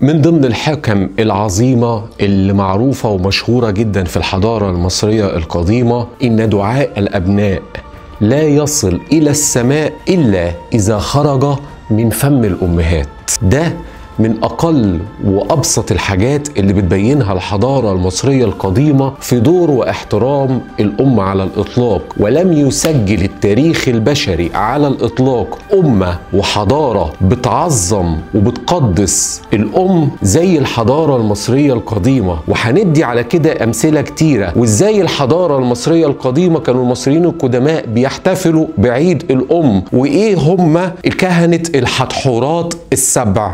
من ضمن الحكم العظيمة اللي معروفة ومشهورة جدا في الحضارة المصرية القديمة إن دعاء الأبناء لا يصل إلى السماء إلا إذا خرج من فم الأمهات ده من أقل وأبسط الحاجات اللي بتبينها الحضارة المصرية القديمة في دور واحترام الأم على الإطلاق ولم يسجل التاريخ البشري على الإطلاق أمة وحضارة بتعظم وبتقدس الأم زي الحضارة المصرية القديمة وهندي على كده أمثلة كتيرة وإزاي الحضارة المصرية القديمة كانوا المصريين القدماء بيحتفلوا بعيد الأم وإيه هم كهنة الحتحورات السبع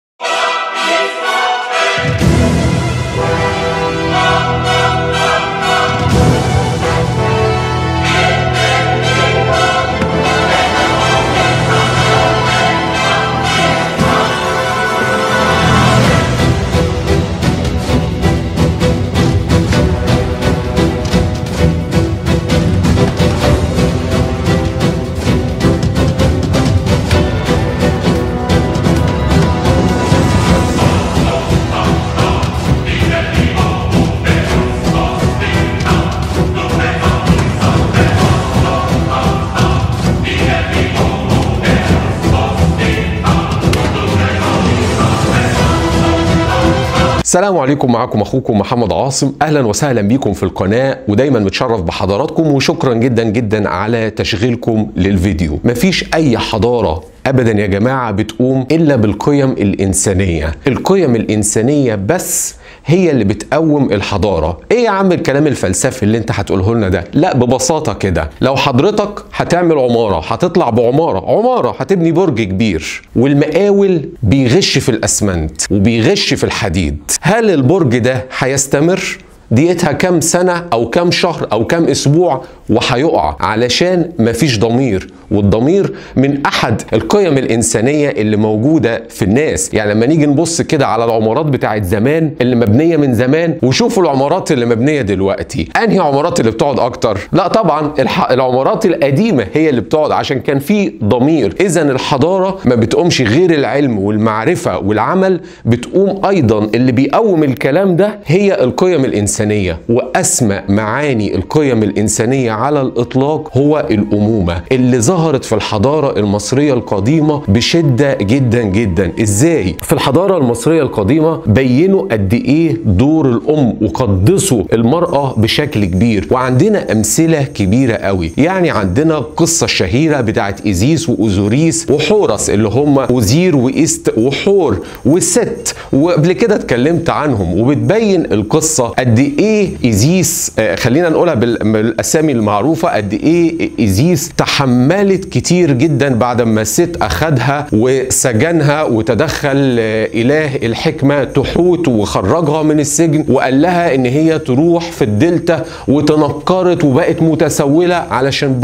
السلام عليكم معكم اخوكم محمد عاصم اهلا وسهلا بيكم في القناه ودايما متشرف بحضراتكم وشكرا جدا جدا على تشغيلكم للفيديو مفيش اي حضاره ابدا يا جماعه بتقوم الا بالقيم الانسانيه القيم الانسانيه بس هي اللي بتقوم الحضاره ايه يا عم الكلام الفلسفي اللي انت هتقوله لنا ده لا ببساطه كده لو حضرتك هتعمل عماره هتطلع بعماره عماره هتبني برج كبير والمقاول بيغش في الاسمنت وبيغش في الحديد هل البرج ده هيستمر ديتها كام سنة أو كام شهر أو كام أسبوع وهيقع علشان مفيش ضمير والضمير من أحد القيم الإنسانية اللي موجودة في الناس يعني لما نيجي نبص كده على العمارات بتاعت زمان اللي مبنية من زمان وشوفوا العمارات اللي مبنية دلوقتي أنهي عمارات اللي بتقعد أكتر لا طبعا الح... العمارات القديمة هي اللي بتقعد عشان كان في ضمير إذا الحضارة ما بتقومش غير العلم والمعرفة والعمل بتقوم أيضا اللي بيقوم الكلام ده هي القيم الإنسانية الإنسانية وأسمى معاني القيم الإنسانية على الإطلاق هو الأمومة اللي ظهرت في الحضارة المصرية القديمة بشدة جدا جدا إزاي؟ في الحضارة المصرية القديمة بينوا قد إيه دور الأم وقدسوا المرأة بشكل كبير وعندنا أمثلة كبيرة قوي يعني عندنا القصة الشهيرة بتاعت إيزيس وأوزوريس وحورس اللي هم أوزير وإيست وحور وست وقبل كده اتكلمت عنهم وبتبين القصة قد ايه ايزيس آه خلينا نقولها بالاسامي المعروفه قد ايه ايزيس تحملت كتير جدا بعد ما الست اخدها وسجنها وتدخل آه اله الحكمه تحوت وخرجها من السجن وقال لها ان هي تروح في الدلتا وتنكرت وبقت متسوله علشان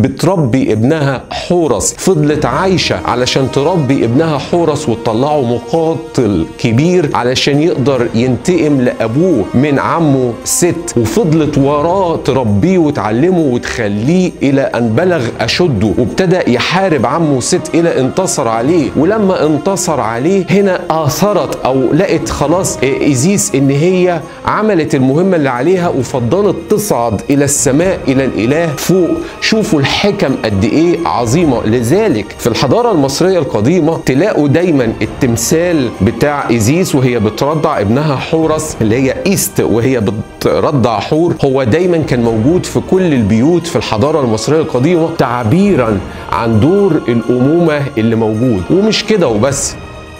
بتربي ابنها حورس فضلت عايشه علشان تربي ابنها حورس وتطلعه مقاتل كبير علشان يقدر ينتقم لابوه من عمه ست وفضلت وراه تربيه وتعلمه وتخليه الى ان بلغ اشده وابتدى يحارب عمه ست الى انتصر عليه ولما انتصر عليه هنا اثرت او لقت خلاص ايزيس ان هي عملت المهمه اللي عليها وفضلت تصعد الى السماء الى الاله فوق شوفوا الحكم قد ايه عظيمه لذلك في الحضاره المصريه القديمه تلاقوا دايما التمثال بتاع ايزيس وهي بترضع ابنها حورس اللي هي ايست وهي بترضع حور هو دايما كان موجود في كل البيوت في الحضاره المصريه القديمه تعبيرا عن دور الامومه اللي موجود ومش كده وبس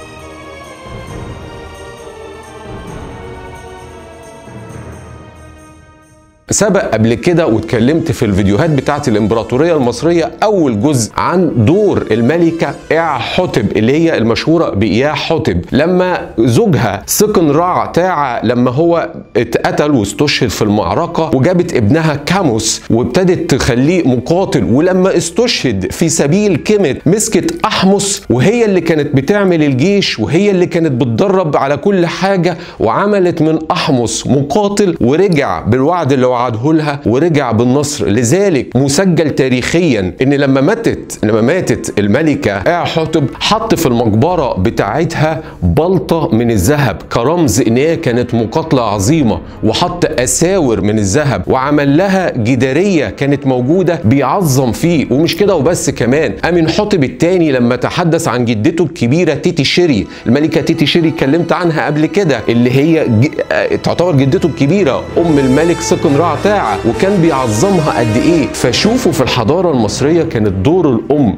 سبق قبل كده واتكلمت في الفيديوهات بتاعت الامبراطوريه المصريه اول جزء عن دور الملكه اع حتب اللي هي المشهوره باياه حتب لما زوجها سكن رع تاع لما هو اتقتل واستشهد في المعركه وجابت ابنها كاموس وابتدت تخليه مقاتل ولما استشهد في سبيل كيمت مسكت احمس وهي اللي كانت بتعمل الجيش وهي اللي كانت بتدرب على كل حاجه وعملت من احمس مقاتل ورجع بالوعد اللي وعده لها ورجع بالنصر لذلك مسجل تاريخيا ان لما ماتت لما ماتت الملكه آه حتب حط في المقبره بتاعتها بلطه من الذهب كرمز ان هي كانت مقاتله عظيمه وحط اساور من الذهب وعمل لها جداريه كانت موجوده بيعظم فيه ومش كده وبس كمان امين حتب الثاني لما تحدث عن جدته الكبيره تيتي شيري الملكه تيتي شيري اتكلمت عنها قبل كده اللي هي ج... آه، تعتبر جدته الكبيره ام الملك سكن رع تاعه وكان بيعظمها قد ايه فشوفوا في الحضاره المصريه كانت دور الام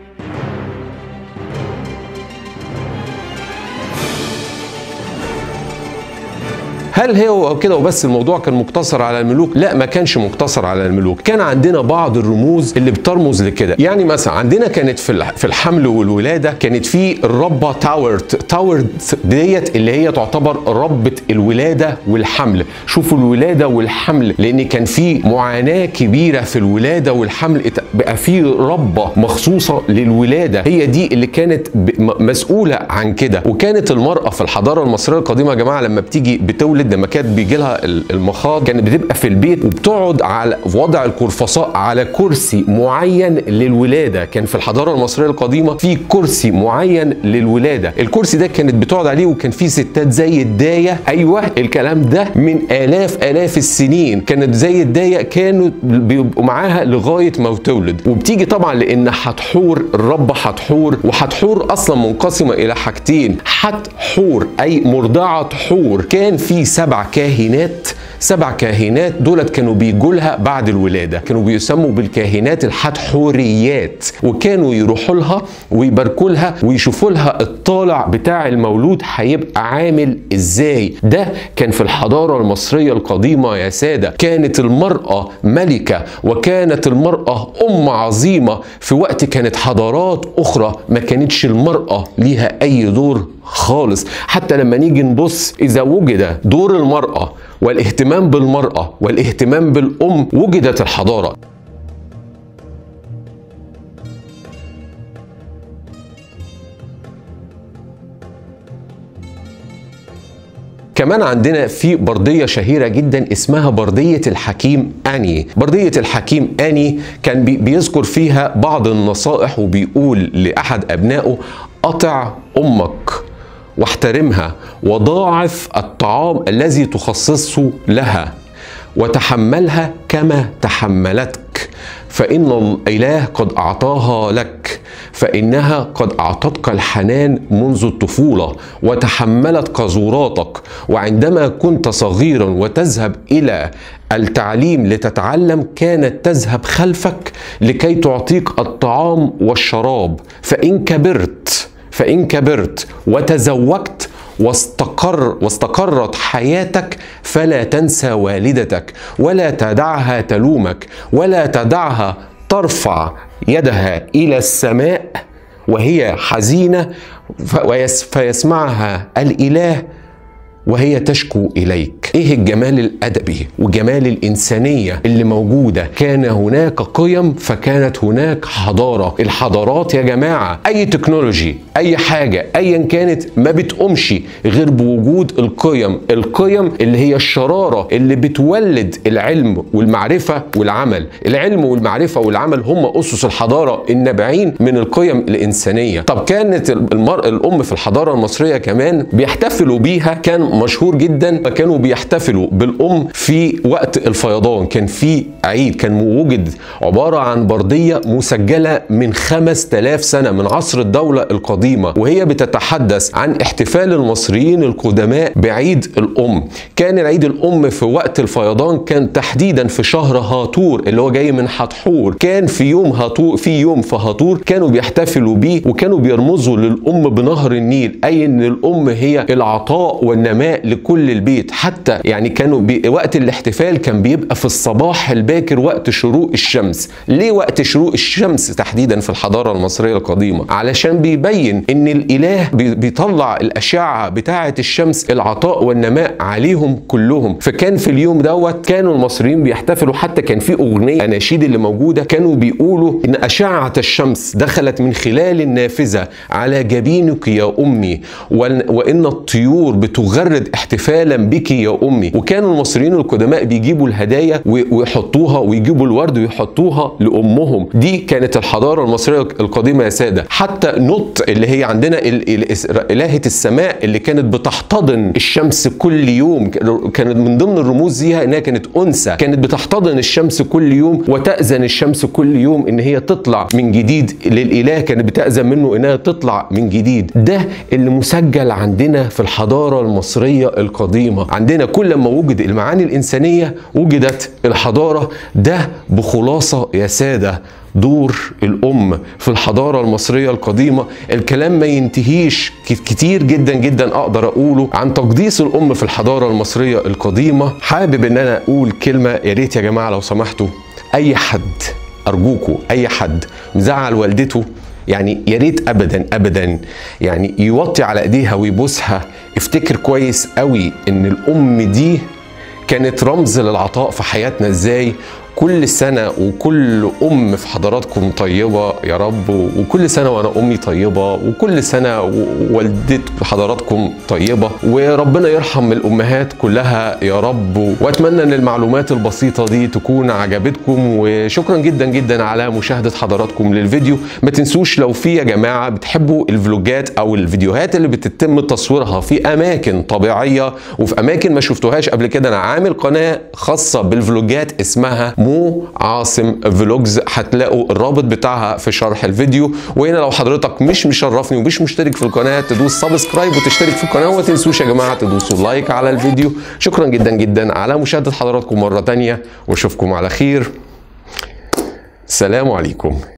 هل هو كده وبس الموضوع كان مقتصر على الملوك؟ لا ما كانش مقتصر على الملوك، كان عندنا بعض الرموز اللي بترمز لكده، يعني مثلا عندنا كانت في الح- في الحمل والولاده كانت في الربه تاورت، تاورت ديت اللي هي تعتبر ربه الولاده والحمل، شوفوا الولاده والحمل لان كان في معاناه كبيره في الولاده والحمل ات- بقى في ربه مخصوصه للولاده، هي دي اللي كانت ب- م- مسؤوله عن كده، وكانت المراه في الحضاره المصريه القديمه يا جماعه لما بتيجي بتولد لما كانت بيجي لها ال- المخاض كانت بتبقى في البيت وبتقعد على في وضع القرفصاء على كرسي معين للولاده كان في الحضاره المصريه القديمه في كرسي معين للولاده الكرسي ده كانت بتقعد عليه وكان فيه ستات زي الدايه ايوه الكلام ده من الاف الاف السنين كانت زي الدايه كانوا بيبقوا معاها لغايه ما تولد وبتيجي طبعا لان حتحور الرب حتحور وحتحور اصلا منقسمه الى حاجتين حتحور اي مرضعه حور كان في سبع كاهنات سبع كاهنات دولت كانوا بيجوا لها بعد الولاده كانوا بيسموا بالكاهنات الحتحوريات وكانوا يروحوا لها ويباركوا لها ويشوفوا لها الطالع بتاع المولود هيبقى عامل ازاي ده كان في الحضاره المصريه القديمه يا ساده كانت المراه ملكه وكانت المراه ام عظيمه في وقت كانت حضارات اخرى ما كانتش المراه ليها اي دور خالص حتى لما نيجي نبص اذا وجد دور المراه والاهتمام بالمراه والاهتمام بالام وجدت الحضاره كمان عندنا في بردية شهيرة جدا اسمها بردية الحكيم أني بردية الحكيم أني كان بي- بيذكر فيها بعض النصائح وبيقول لأحد أبنائه أطع أمك واحترمها وضاعف الطعام الذي تخصصه لها وتحملها كما تحملتك فإن الإله قد أعطاها لك فإنها قد أعطتك الحنان منذ الطفولة وتحملت قذوراتك وعندما كنت صغيرا وتذهب إلى التعليم لتتعلم كانت تذهب خلفك لكي تعطيك الطعام والشراب فإن كبرت فإن كبرت وتزوجت واستقر واستقرت حياتك فلا تنسى والدتك ولا تدعها تلومك ولا تدعها ترفع يدها الى السماء وهي حزينه ف- ويس- فيسمعها الاله وهي تشكو اليك ايه الجمال الادبي وجمال الانسانيه اللي موجوده كان هناك قيم فكانت هناك حضاره الحضارات يا جماعه اي تكنولوجي اي حاجه ايا كانت ما بتقومش غير بوجود القيم القيم اللي هي الشراره اللي بتولد العلم والمعرفه والعمل العلم والمعرفه والعمل هم اسس الحضاره النابعين من القيم الانسانيه طب كانت المرأة الام في الحضاره المصريه كمان بيحتفلوا بيها كان مشهور جدا كانوا بيحتفلوا بالام في وقت الفيضان كان في عيد كان وجد عباره عن برديه مسجله من 5000 سنه من عصر الدوله القديمه وهي بتتحدث عن احتفال المصريين القدماء بعيد الام كان العيد الام في وقت الفيضان كان تحديدا في شهر هاطور اللي هو جاي من حتحور كان في يوم هاطور في يوم في هاطور كانوا بيحتفلوا بيه وكانوا بيرمزوا للام بنهر النيل اي ان الام هي العطاء والنماء لكل البيت حتى يعني كانوا بي وقت الاحتفال كان بيبقى في الصباح الباكر وقت شروق الشمس ليه وقت شروق الشمس تحديدا في الحضاره المصريه القديمه علشان بيبين ان الاله بي- بيطلع الاشعه بتاعه الشمس العطاء والنماء عليهم كلهم فكان في اليوم دوت كانوا المصريين بيحتفلوا حتى كان في اغنيه اناشيد اللي موجوده كانوا بيقولوا ان اشعه الشمس دخلت من خلال النافذه على جبينك يا امي وان وإن الطيور بتغرد احتفالا بك يا امي وكانوا المصريين القدماء بيجيبوا الهدايا ويحطوها ويجيبوا الورد ويحطوها لامهم دي كانت الحضاره المصريه القديمه يا ساده حتى نط اللي هي عندنا الهه السماء اللي كانت بتحتضن الشمس كل يوم كانت من ضمن الرموز ليها انها كانت انثى كانت بتحتضن الشمس كل يوم وتاذن الشمس كل يوم ان هي تطلع من جديد للاله كانت بتاذن منه انها تطلع من جديد ده اللي مسجل عندنا في الحضاره المصريه القديمه عندنا كل ما وجد المعاني الانسانيه وجدت الحضاره ده بخلاصه يا ساده دور الام في الحضاره المصريه القديمه الكلام ما ينتهيش كتير جدا جدا اقدر اقوله عن تقديس الام في الحضاره المصريه القديمه حابب ان انا اقول كلمه يا ريت يا جماعه لو سمحتوا اي حد ارجوكوا اي حد مزعل والدته يعني يا ريت ابدا ابدا يعني يوطي على ايديها ويبوسها افتكر كويس قوي ان الام دي كانت رمز للعطاء في حياتنا ازاي كل سنة وكل أم في حضراتكم طيبة يا رب وكل سنة وأنا أمي طيبة وكل سنة والدة حضراتكم طيبة وربنا يرحم الأمهات كلها يا رب وأتمنى أن المعلومات البسيطة دي تكون عجبتكم وشكرا جدا جدا على مشاهدة حضراتكم للفيديو ما تنسوش لو في يا جماعة بتحبوا الفلوجات أو الفيديوهات اللي بتتم تصويرها في أماكن طبيعية وفي أماكن ما شفتوهاش قبل كده أنا عامل قناة خاصة بالفلوجات اسمها مو عاصم فلوجز هتلاقوا الرابط بتاعها في شرح الفيديو وهنا لو حضرتك مش مشرفني ومش مشترك في القناه تدوس سبسكرايب وتشترك في القناه وما تنسوش يا جماعه تدوسوا لايك على الفيديو شكرا جدا جدا على مشاهده حضراتكم مره تانية واشوفكم على خير السلام عليكم